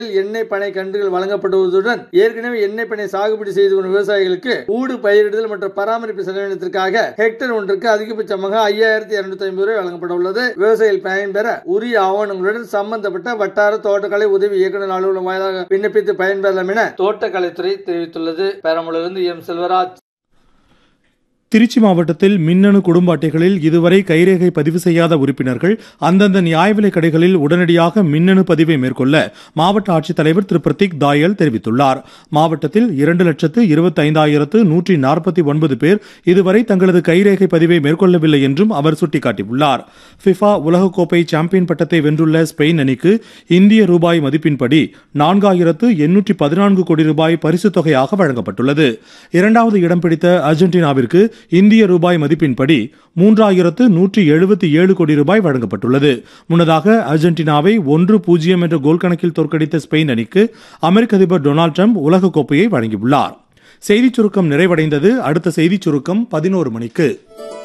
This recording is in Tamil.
எண்ணெய் பனை கன்றுகள் வழங்கப்படுவதுடன் ஏற்கனவே எண்ணெய் பனை சாகுபடி செய்து வரும் விவசாயிகளுக்கு ஊடு பயிரிடுதல் மற்றும் பராமரிப்பு செலவினத்திற்காக ஹெக்டர் ஒன்றுக்கு அதிகபட்சமாக ஐயாயிரத்தி இருநூத்தி ஐம்பது ரூபாய் வழங்கப்பட உள்ளது விவசாயிகள் பயன்பெற உரிய ஆவணங்களுடன் சம்பந்தப்பட்ட வட்டார தோட்டக்கலை உதவி இயக்குநர் அலுவலகம் வாயிலாக விண்ணப்பித்து பயன்பெறலாம் என தோட்டக்கலைத்துறை தெரிவித்துள்ளது பெரம்பலூரிலிருந்து எம் செல்வராஜ் திருச்சி மாவட்டத்தில் மின்னணு குடும்ப அட்டைகளில் இதுவரை கைரேகை பதிவு செய்யாத உறுப்பினர்கள் அந்தந்த நியாய விலைக் கடைகளில் உடனடியாக மின்னணு பதிவை மேற்கொள்ள மாவட்ட ஆட்சித்தலைவர் திரு பிரதீக் தாயல் தெரிவித்துள்ளார் மாவட்டத்தில் இரண்டு லட்சத்து இருபத்தைந்தாயிரத்து நூற்றி நாற்பத்தி ஒன்பது பேர் இதுவரை தங்களது கைரேகை பதிவை மேற்கொள்ளவில்லை என்றும் அவர் சுட்டிக்காட்டியுள்ளார் ஃபிஃபா உலகக்கோப்பை சாம்பியன் பட்டத்தை வென்றுள்ள ஸ்பெயின் அணிக்கு இந்திய ரூபாய் மதிப்பின்படி நான்காயிரத்து எண்ணூற்றி பதினான்கு கோடி ரூபாய் பரிசுத் தொகையாக வழங்கப்பட்டுள்ளது இரண்டாவது இடம் பிடித்த அர்ஜென்டினாவிற்கு இந்திய ரூபாய் மதிப்பின்படி மூன்றாயிரத்து நூற்றி எழுபத்தி ஏழு கோடி ரூபாய் வழங்கப்பட்டுள்ளது முன்னதாக அர்ஜென்டினாவை ஒன்று பூஜ்ஜியம் என்ற கோல் கணக்கில் தோற்கடித்த ஸ்பெயின் அணிக்கு அமெரிக்க அதிபர் டொனால்டு ட்ரம்ப் உலகக்கோப்பையை வழங்கியுள்ளார் செய்திச் சுருக்கம் நிறைவடைந்தது அடுத்த செய்திச் சுருக்கம் பதினோரு மணிக்கு